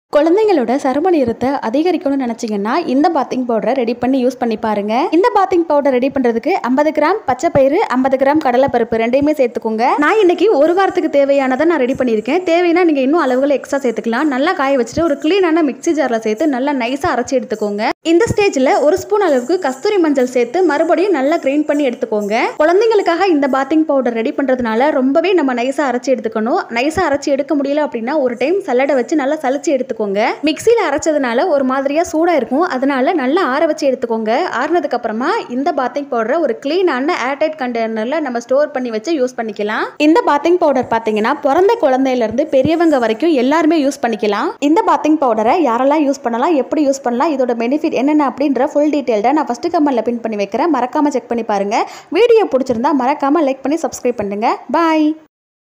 குழந்தைங்களோட சரும நிறத்தை அதிகரிக்கணும்னு நினச்சிங்கன்னா இந்த பாத்திங் பவுடரை ரெடி பண்ணி யூஸ் பண்ணி பாருங்க இந்த பாத்திங் பவுடர் ரெடி பண்ணுறதுக்கு ஐம்பது கிராம் பச்சை பயிறு ஐம்பது கிராம் கடலைப்பருப்பு ரெண்டையுமே சேர்த்துக்கோங்க நான் இன்னைக்கு ஒரு வாரத்துக்கு தேவையானதை நான் ரெடி பண்ணியிருக்கேன் தேவைன்னா நீங்கள் இன்னும் அளவுகளை எக்ஸ்ட்ரா சேர்த்துக்கலாம் நல்லா காய வச்சுட்டு ஒரு க்ளீனான மிக்ஸி ஜாரில் சேர்த்து நல்லா நைஸாக அரைச்சி எடுத்துக்கோங்க இந்த ஸ்டேஜில் ஒரு ஸ்பூன் அளவுக்கு கஸ்தூரி மஞ்சள் சேர்த்து மறுபடியும் நல்லா கிரைண்ட் பண்ணி எடுத்துக்கோங்க குழந்தைங்களுக்காக இந்த பாத்திங் பவுடர் ரெடி பண்ணுறதுனால ரொம்பவே நம்ம நைஸாக அரைச்சி எடுத்துக்கணும் நைஸாக அரைச்சி எடுக்க முடியல அப்படின்னா ஒரு டைம் சல்லடை வச்சு நல்லா சலிச்சு எடுத்துக்கோங்க மிக்சியில் அரைச்சதுனால ஒரு மாதிரியாக சூடாக இருக்கும் அதனால நல்லா ஆற வச்சு எடுத்துக்கோங்க ஆறுனதுக்கு அப்புறமா இந்த பாத்திங் பவுடரை ஒரு க்ளீனான ஏர்டைட் கண்டெய்னரில் நம்ம ஸ்டோர் பண்ணி வச்சு யூஸ் பண்ணிக்கலாம் இந்த பாத்திங் பவுடர் பார்த்தீங்கன்னா பிறந்த குழந்தையிலேருந்து பெரியவங்க வரைக்கும் எல்லாருமே யூஸ் பண்ணிக்கலாம் இந்த பாத்திங் பவுடரை யாரெல்லாம் யூஸ் பண்ணலாம் எப்படி யூஸ் பண்ணலாம் இதோட பெனிஃபிட் என்னென்ன அப்படின்ற ஃபுல் டீட்டெயில்டாக நான் ஃபஸ்ட்டு கமெண்ட்டில் பின் பண்ணி வைக்கிறேன் மறக்காமல் செக் பண்ணி பாருங்கள் வீடியோ பிடிச்சிருந்தா மறக்காமல் லைக் பண்ணி சப்ஸ்கிரைப் பண்ணுங்க பாய்